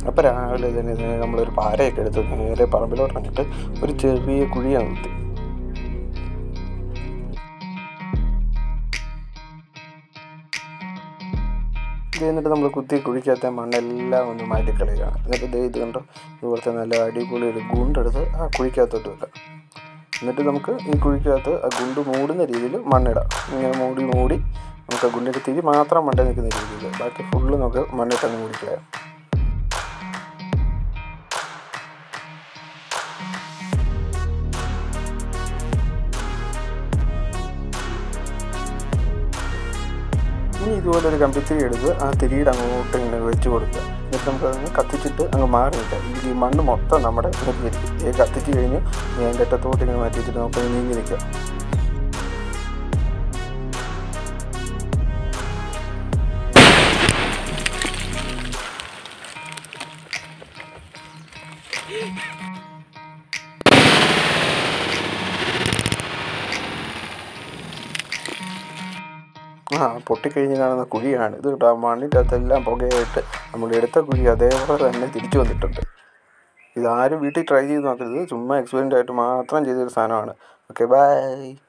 അപ്പോൾ രാവിലെ തന്നെ ഇത് നമ്മളൊരു പാരയൊക്കെ എടുത്ത് നേരെ പറമ്പിലോട്ട് ഇറങ്ങിയിട്ട് ഒരു ചെറിയ കുഴിയാണ് കുത്തി ഇത് എന്നിട്ട് നമ്മൾ കുത്തി കുഴിക്കാത്ത മണ്ണെല്ലാം ഒന്ന് മാറ്റിക്കളയുകയാണ് എന്നിട്ട് ദേ ഇത് കണ്ടോ ഇതുപോലത്തെ നല്ല അടിപൊളി ഒരു ഗുണ്ടെടുത്ത് ആ കുഴിക്കകത്തോട്ട് വെക്കാം എന്നിട്ട് നമുക്ക് ഈ കുഴിക്കകത്ത് ആ ഗുണ്ട് മൂടുന്ന രീതിയിൽ മണ്ണിടാം ഇങ്ങനെ മൂടി മൂടി നമുക്ക് ആ ഗുണ്ടിൻ്റെ തിരി മാത്രം മണ്ട നിൽക്കുന്ന രീതിയിൽ ബാക്കി ഫുള്ള് നമുക്ക് മണ്ണിട്ടങ്ങ് മൂടിക്കളയാം ഇനി ഇതുപോലെ ഒരു കമ്പിത്തിരി എടുത്ത് ആ തിരിയുടെ അങ്ങോട്ട് ഇങ്ങനെ വെച്ച് കൊടുക്കുക എന്നിട്ട് നമുക്ക് അതങ്ങ് കത്തിച്ചിട്ട് അങ്ങ് മാറി നിൽക്കാം ഈ മണ്ണ് മൊത്തം നമ്മുടെ നെറ്റിയിരിക്കും ഈ കത്തിച്ച് കഴിഞ്ഞ് ഞാൻ കെട്ടത്തോട്ട് ഇങ്ങനെ മാറ്റി വെച്ചിട്ട് നമുക്ക് നീങ്ങി നിൽക്കാം ആ പൊട്ടിക്കഴിഞ്ഞ് കാണുന്ന കുഴിയാണ് ഇത് കേട്ടോ ആ മണ്ണിൻ്റെ അകത്തെല്ലാം പുകയായിട്ട് നമ്മൾ എടുത്ത കുഴി അതേപോലെ തന്നെ തിരിച്ചു വന്നിട്ടുണ്ട് ഇതാരും വീട്ടിൽ ട്രൈ ചെയ്ത് നോക്കരുത് ചുമ്മാ എക്സ്പീരിയൻ്റ് ആയിട്ട് മാത്രം ചെയ്തൊരു സാധനമാണ് ഓക്കെ ബൈ